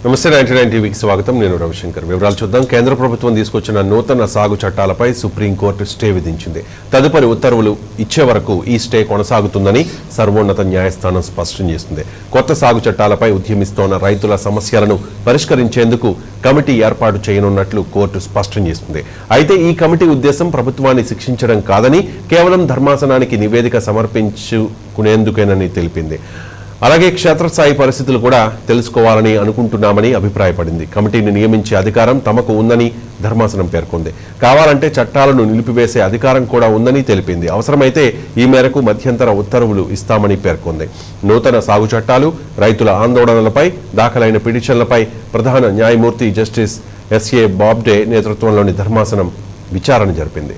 నమస్తే ninety nine టీవీకి స్వాగతం నేను రవిశంకర్ వివరాలు చూద్దాం కేంద్ర ప్రభుత్వం తీసుకొచ్చిన నూతన సాగు చట్టాలపై సుప్రీంకోర్టు స్టే విధించింది తదుపరి ఉత్తర్వులు ఇచ్చే వరకు ఈ స్టే కొనసాగుతుందని సర్వోన్నత న్యాయస్థానం స్పష్టం చేసింది కొత్త సాగు చట్టాలపై ఉద్యమిస్తోన్న రైతుల సమస్యలను పరిష్కరించేందుకు కమిటీ ఏర్పాటు చేయనున్నట్లు కోర్టు స్పష్టం చేసింది అయితే ఈ కమిటీ ఉద్దేశం ప్రభుత్వాన్ని శిక్షించడం కాదని కేవలం ధర్మాసనానికి నివేదిక సమర్పించుకునేందుకేనని తెలిపింది అలాగే క్షేత్రస్థాయి పరిస్థితులు కూడా తెలుసుకోవాలని అనుకుంటున్నామని అభిప్రాయపడింది కమిటీని నియమించే అధికారం తమకు ఉందని ధర్మాసనం పేర్కొంది కావాలంటే చట్టాలను నిలిపివేసే అధికారం కూడా ఉందని తెలిపింది అవసరమైతే ఈ మేరకు మధ్యంతర ఉత్తర్వులు ఇస్తామని పేర్కొంది నూతన సాగు చట్టాలు రైతుల ఆందోళనలపై దాఖలైన పిటిషన్లపై ప్రధాన న్యాయమూర్తి జస్టిస్ ఎస్ఏ బాబ్డే నేతృత్వంలోని ధర్మాసనం విచారణ జరిపింది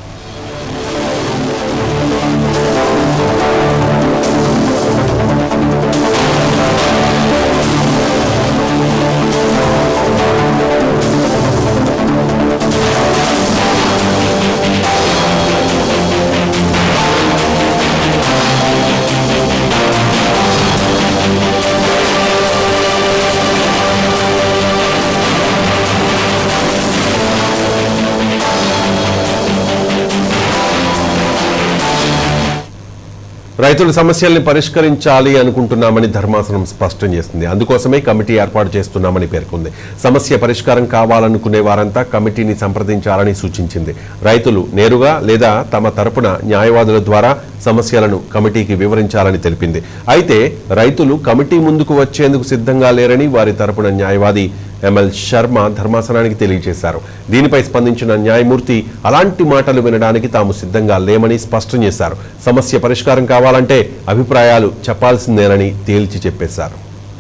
రైతుల సమస్యల్ని పరిష్కరించాలి అనుకుంటున్నామని ధర్మాసనం స్పష్టం చేసింది అందుకోసమే కమిటీ ఏర్పాటు చేస్తున్నామని పేర్కొంది సమస్య పరిష్కారం కావాలనుకునే వారంతా కమిటీని సంప్రదించాలని సూచించింది రైతులు నేరుగా లేదా తమ తరపున న్యాయవాదుల ద్వారా సమస్యలను కమిటీకి వివరించాలని తెలిపింది అయితే రైతులు కమిటీ ముందుకు వచ్చేందుకు సిద్ధంగా లేరని వారి తరపున న్యాయవాది ఎంఎల్ శర్మ ధర్మాసనానికి తెలియజేశారు దీనిపై స్పందించిన న్యాయమూర్తి అలాంటి మాటలు వినడానికి తాము సిద్ధంగా లేమని స్పష్టం చేశారు సమస్య పరిష్కారం కావాలంటే అభిప్రాయాలు చెప్పాల్సిందేనని తేల్చి చెప్పేశారు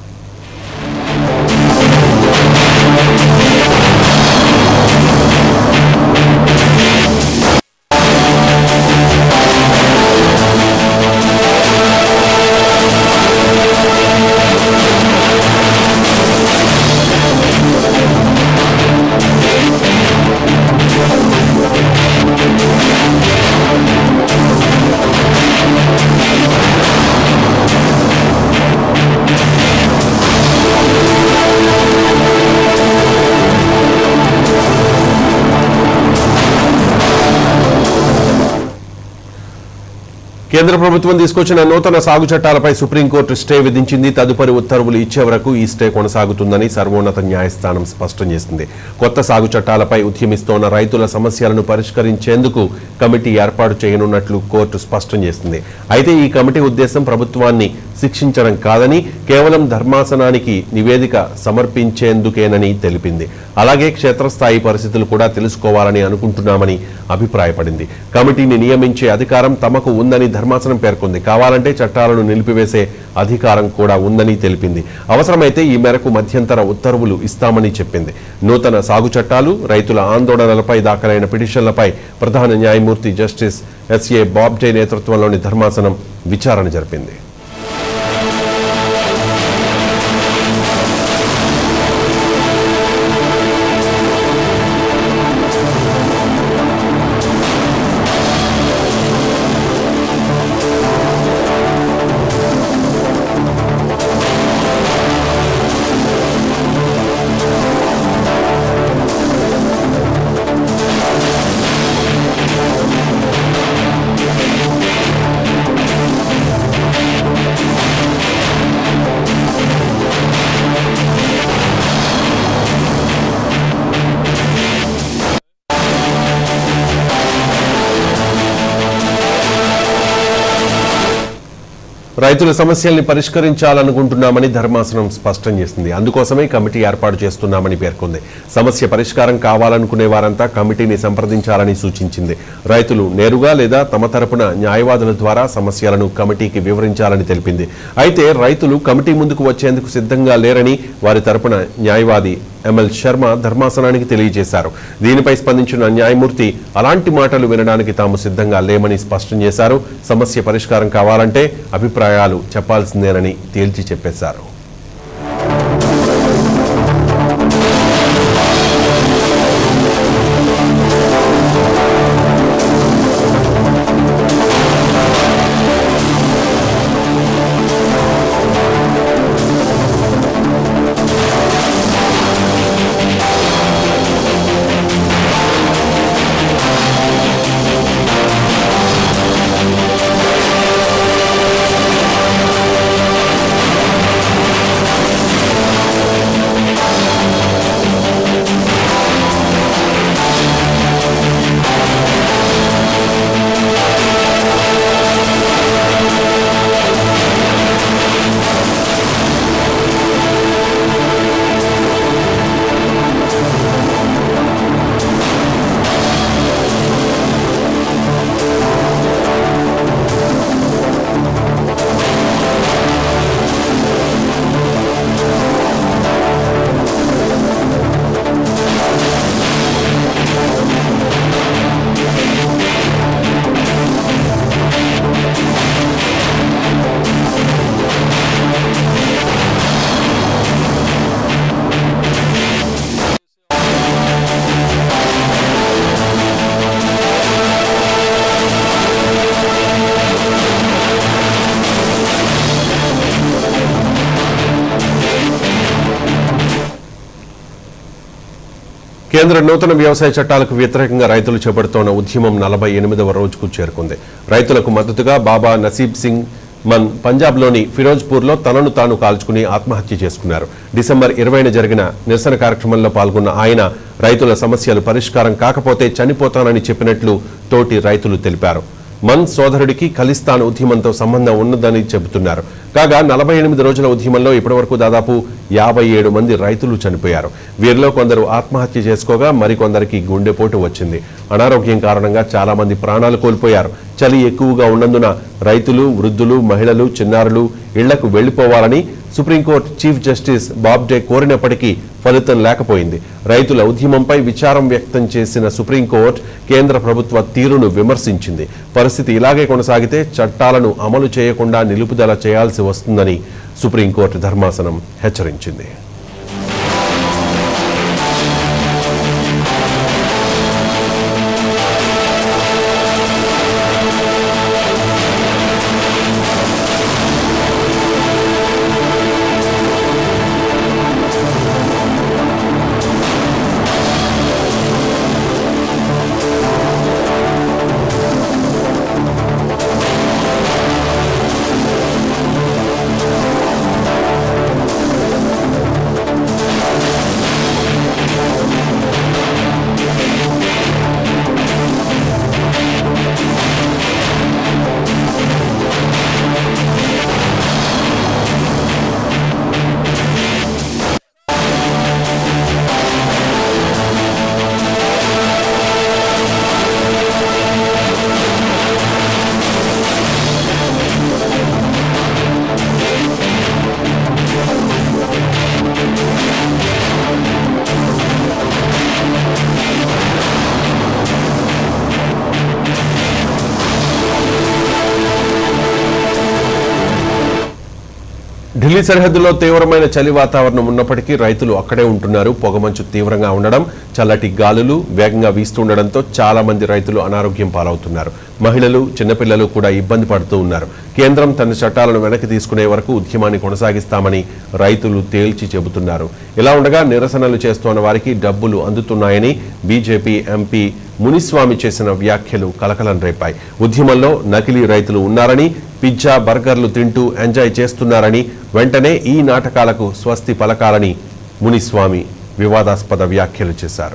కేంద్ర ప్రభుత్వం తీసుకొచ్చిన నూతన సాగు చట్టాలపై సుప్రీంకోర్టు స్టే విధించింది తదుపరి ఉత్తర్వులు ఇచ్చే వరకు ఈ స్టే కొనసాగుతుందని సర్వోన్నత న్యాయస్థానం స్పష్టం చేసింది కొత్త సాగు చట్టాలపై ఉద్యమిస్తోన్న రైతుల సమస్యలను పరిష్కరించేందుకు కమిటీ ఏర్పాటు చేయనున్నట్లు కోర్టు స్పష్టం చేసింది అయితే ఈ కమిటీ ఉద్దేశం ప్రభుత్వాన్ని శిక్షించడం కాదని కేవలం ధర్మాసనానికి నివేదిక సమర్పించేందుకేనని తెలిపింది అలాగే క్షేత్రస్థాయి పరిస్థితులు కూడా తెలుసుకోవాలని అనుకుంటున్నామని అభిప్రాయపడింది కమిటీని నియమించే అధికారం తమకు ఉందని ధర్మాసనం పేర్కొంది కావాలంటే చట్టాలను నిలిపివేసే అధికారం కూడా ఉందని తెలిపింది అవసరమైతే ఈ మేరకు మధ్యంతర ఉత్తర్వులు ఇస్తామని చెప్పింది నూతన సాగు చట్టాలు రైతుల ఆందోళనలపై దాఖలైన పిటిషన్లపై ప్రధాన న్యాయమూర్తి జస్టిస్ ఎస్ఏ బాబ్డే నేతృత్వంలోని ధర్మాసనం విచారణ జరిపింది రైతుల సమస్యల్ని పరిష్కరించాలనుకుంటున్నామని ధర్మాసనం స్పష్టం చేసింది అందుకోసమే కమిటీ ఏర్పాటు చేస్తున్నామని పేర్కొంది సమస్య పరిష్కారం కావాలనుకునే వారంతా కమిటీని సంప్రదించాలని సూచించింది రైతులు నేరుగా లేదా తమ తరపున న్యాయవాదుల ద్వారా సమస్యలను కమిటీకి వివరించాలని తెలిపింది అయితే రైతులు కమిటీ ముందుకు వచ్చేందుకు సిద్ధంగా లేరని వారి తరపున న్యాయవాది ఎంఎల్ శర్మ ధర్మాసనానికి తెలియజేశారు దీనిపై స్పందించిన న్యాయమూర్తి అలాంటి మాటలు వినడానికి తాము సిద్ధంగా లేమని స్పష్టం చేశారు సమస్య పరిష్కారం కావాలంటే అభిప్రాయాలు చెప్పాల్సిందేనని తేల్చి చెప్పేశారు కేంద్ర నూతన వ్యవసాయ చట్టాలకు వ్యతిరేకంగా రైతులు చేపడుతోన్న ఉద్యమం నలభై ఎనిమిదవ రోజుకు చేరుకుంది రైతులకు మద్దతుగా బాబా నసీబ్ సింగ్ మన్ పంజాబ్లోని ఫిరోజ్పూర్లో తనను తాను కాల్చుకుని ఆత్మహత్య చేసుకున్నారు డిసెంబర్ ఇరవైన జరిగిన నిరసన కార్యక్రమంలో పాల్గొన్న ఆయన రైతుల సమస్యలు పరిష్కారం కాకపోతే చనిపోతానని చెప్పినట్లు తోటి రైతులు తెలిపారు మన్ సోదరుడికి ఖలిస్తాన్ ఉద్యమంతో సంబంధం ఉన్నదని చెబుతున్నారు కాగా నలభై ఎనిమిది రోజుల ఉద్యమంలో ఇప్పటివరకు దాదాపు యాభై ఏడు మంది రైతులు చనిపోయారు వీరిలో కొందరు ఆత్మహత్య చేసుకోగా మరికొందరికి గుండెపోటు వచ్చింది అనారోగ్యం కారణంగా చాలా మంది ప్రాణాలు కోల్పోయారు చలి ఎక్కువగా ఉన్నందున రైతులు వృద్ధులు మహిళలు చిన్నారులు ఇళ్లకు వెళ్లిపోవాలని సుప్రీంకోర్టు చీఫ్ జస్టిస్ బాబ్డే కోరినప్పటికీ ఫలితం లేకపోయింది రైతుల ఉద్యమంపై విచారం వ్యక్తం చేసిన సుప్రీంకోర్టు కేంద్ర ప్రభుత్వ తీరును విమర్శించింది పరిస్థితి ఇలాగే కొనసాగితే చట్టాలను అమలు చేయకుండా నిలుపుదల చేయాల్సి వస్తుందని సుప్రీంకోర్టు ధర్మాసనం హెచ్చరించింది ఢిల్లీ సరిహద్దులో తీవ్రమైన చలి వాతావరణం ఉన్నప్పటికీ రైతులు అక్కడే ఉంటున్నారు పొగమంచు తీవ్రంగా ఉండడం చల్లటి గాలులు వేగంగా వీస్తుండడంతో చాలా మంది రైతులు అనారోగ్యం పాలవుతున్నారు మహిళలు చిన్నపిల్లలు కూడా ఇబ్బంది పడుతూ ఉన్నారు కేంద్రం తన చట్టాలను వెనక్కి తీసుకునే వరకు ఉద్యమాన్ని కొనసాగిస్తామని రైతులు తేల్చి చెబుతున్నారు ఇలా ఉండగా నిరసనలు చేస్తోన్న వారికి డబ్బులు అందుతున్నాయని బీజేపీ ఎంపీ మునిస్వామి చేసిన వ్యాఖ్యలు కలకలం రేపాయి ఉద్యమంలో నకిలీ రైతులు ఉన్నారని పిజ్జా బర్గర్లు తింటూ ఎంజాయ్ చేస్తున్నారని వెంటనే ఈ నాటకాలకు స్వస్తి పలకాలని మునిస్వామి వివాదాస్పద వ్యాఖ్యలు చేశారు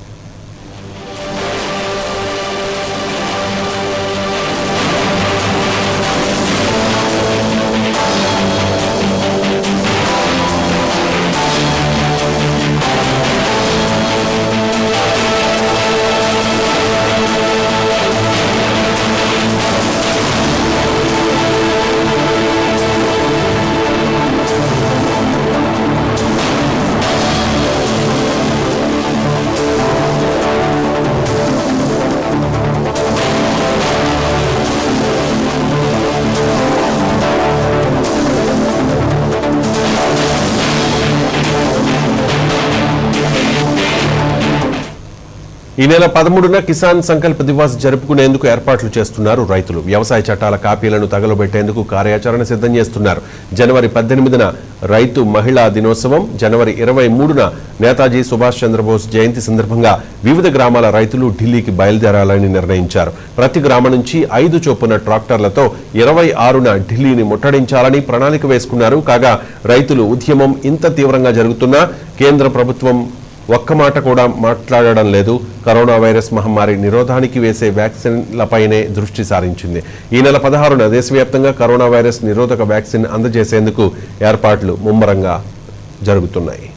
ఈ నెల పదమూడున కిసాన్ సంకల్ప దివాస్ జరుపుకునేందుకు ఏర్పాట్లు చేస్తున్నారు రైతులు వ్యవసాయ చట్టాల కాపీలను తగలబెట్టేందుకు కార్యాచరణ సిద్ధం చేస్తున్నారు జనవరి పద్దెనిమిదిన రైతు మహిళా దినోత్సవం జనవరి ఇరవై మూడున నేతాజీ సుభాష్ చంద్రబోస్ జయంతి సందర్భంగా వివిధ గ్రామాల రైతులు ఢిల్లీకి బయలుదేరాలని నిర్ణయించారు ప్రతి గ్రామం నుంచి ఐదు చొప్పున ట్రాక్టర్లతో ఇరవై ఆరున ఢిల్లీని ముట్టడించాలని ప్రణాళిక వేసుకున్నారు కాగా రైతులు ఉద్యమం ఇంత తీవ్రంగా జరుగుతున్నా కేంద్ర ప్రభుత్వం ఒక్క మాట కూడా మాట్లాడడం లేదు కరోనా వైరస్ మహమ్మారి నిరోధానికి వేసే వ్యాక్సిన్లపైనే దృష్టి సారించింది ఈ నెల పదహారున దేశవ్యాప్తంగా కరోనా వైరస్ నిరోధక వ్యాక్సిన్ అందజేసేందుకు ఏర్పాట్లు ముమ్మరంగా జరుగుతున్నాయి